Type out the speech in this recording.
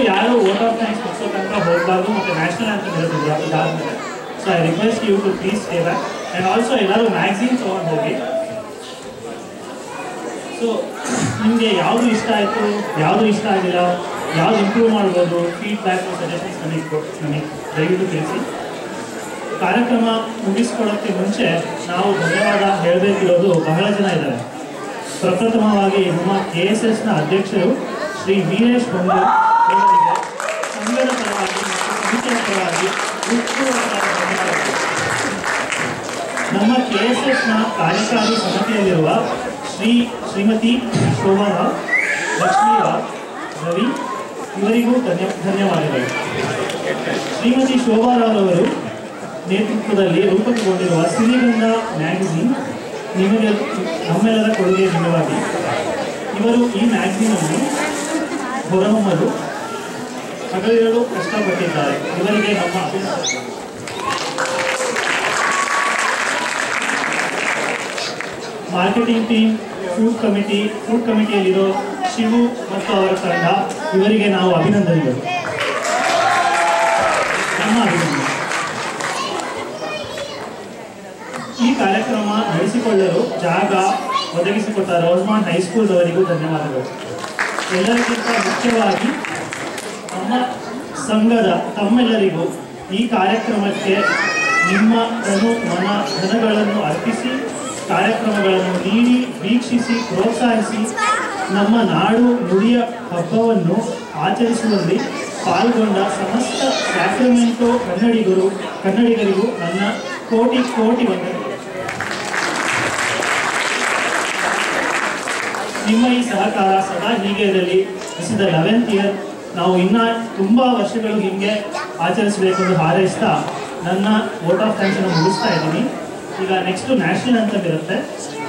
ಯಾರು vote of thanks ಮುಗಿಸೋ ತನಕ ಹೋಗಬಾರ್ದು ಮತ್ತು ನ್ಯಾಷನಲ್ ಅಂತ ಇರುತ್ತೆ ಇದಾದ್ಮೇಲೆ so I request you to please stay back and also ಎಲ್ಲರೂ ಮ್ಯಾಗ್ಝಿನ್ ತೊಗೊಂಡು ಹೋಗಿ ಸೊ ನಿಮಗೆ ಯಾವುದು ಇಷ್ಟ ಆಯಿತು ಯಾವುದು ಇಷ್ಟ ಆಗಿಲ್ಲ ಯಾವ್ದು ಇಂಪ್ರೂವ್ ಮಾಡ್ಬೋದು ಫೀಡ್ಬ್ಯಾಕ್ ಸಜೆಷನ್ಸ್ ನನಗೆ ಕೊಟ್ಟು ನನಗೆ ದಯವಿಟ್ಟು ತಿಳಿಸಿ ಕಾರ್ಯಕ್ರಮ ಮುಗಿಸ್ಕೊಳ್ಳೋಕ್ಕೆ ಮುಂಚೆ ನಾವು ಧನ್ಯವಾದ ಹೇಳಬೇಕಿರೋದು ಬಹಳ ಜನ ಇದ್ದಾರೆ ಪ್ರಪ್ರಥಮವಾಗಿ ನಮ್ಮ ಕೆ ಎಸ್ ಎಸ್ನ ಅಧ್ಯಕ್ಷರು ಶ್ರೀ ವೀರೇಶ್ ಹೊಂಗೂರ್ ಅವರಿಗೆ ಸಂಘದ ಪರವಾಗಿ ಮತ್ತು ಸಮಿತಿಯ ಪರವಾಗಿ ಹೃತ್ಪೂರ್ವಕ ಧನ್ಯವಾದಗಳು ನಮ್ಮ ಕೆ ಎಸ್ ಎಸ್ನ ಕಾರ್ಯಕಾರಿ ಸಮಿತಿಯಲ್ಲಿರುವ ಶ್ರೀ ಶ್ರೀಮತಿ ಶೋಭಾರಾವ್ ಲಕ್ಷ್ಮೀರಾವ್ ರವಿ ಇವರಿಗೂ ಧನ್ಯ ಧನ್ಯವಾದಗಳು ಶ್ರೀಮತಿ ಶೋಭಾರಾವ್ ಅವರು ನೇತೃತ್ವದಲ್ಲಿ ರೂಪಕಗೊಂಡಿರುವ ಸಿರಿಗಂಧ ಮ್ಯಾಗಝಿನ್ ನಿಮಗೆ ನಮ್ಮೆಲ್ಲರ ಕೊಡುಗೆ ನಿಜವಾಗಿ ಇವರು ಈ ಮ್ಯಾಗಝಿನನ್ನು ಹೊರಹೊಮ್ಮಲು ಹಗಲಿರಲು ಕಷ್ಟಪಟ್ಟಿದ್ದಾರೆ ಇವರಿಗೆ ನಮ್ಮ ಅಭಿನಂದನೆ marketing team food committee food ಕಮಿಟಿಯಲ್ಲಿರೋ ಶಿವು ಮತ್ತು ಅವರ ತಂಡ ಇವರಿಗೆ ನಾವು ಅಭಿನಂದನೆಗಳು ನಮ್ಮ ಅಭಿನಂದನೆ ಈ ಕಾರ್ಯಕ್ರಮ ನಡೆಸಿಕೊಳ್ಳಲು ಜಾಗ ಒದಗಿಸಿಕೊಟ್ಟ ರೋಸ್ಮಾನ್ ಹೈಸ್ಕೂಲ್ ಅವರಿಗೂ ಧನ್ಯವಾದಗಳು ಎಲ್ಲರಿಗಿಂತ ಮುಖ್ಯವಾಗಿ ನಮ್ಮ ಸಂಘದ ತಮ್ಮೆಲ್ಲರಿಗೂ ಈ ಕಾರ್ಯಕ್ರಮಕ್ಕೆ ನಿಮ್ಮ ತನು ಮನ ಧನಗಳನ್ನು ಅರ್ಪಿಸಿ ಕಾರ್ಯಕ್ರಮಗಳನ್ನು ನೀಡಿ ವೀಕ್ಷಿಸಿ ಪ್ರೋತ್ಸಾಹಿಸಿ ನಮ್ಮ ನಾಡು ನುಡಿಯ ಹಬ್ಬವನ್ನು ಆಚರಿಸುವಲ್ಲಿ ಪಾಲ್ಗೊಂಡ ಸಮಸ್ತ ಸ್ಯಾಕ್ರಮೆಂಟೋ ಕನ್ನಡಿಗರು ಕನ್ನಡಿಗರಿಗೂ ನನ್ನ ಕೋಟಿ ಕೋಟಿ ವಂದನೆಗಳು ನಿಮ್ಮ ಈ ಸಹಕಾರ ಸದಾ ಹೀಗೆ ಇರಲಿ this is the eleventh year ನಾವು ಇನ್ನ ತುಂಬಾ ವರ್ಷಗಳು ಹಿಂಗೆ ಆಚರಿಸಬೇಕು ಎಂದು ಹಾರೈಸ್ತಾ ನನ್ನ ವೋಟ್ ಆಫ್ ಥ್ಯಾಂಕ್ಸ್ ಅನ್ನು ಮುಗಿಸ್ತಾ ಇದ್ದೀನಿ ಈಗ ನೆಕ್ಸ್ಟ್ ನ್ಯಾಷನಲ್ ಅಂತ ಇರುತ್ತೆ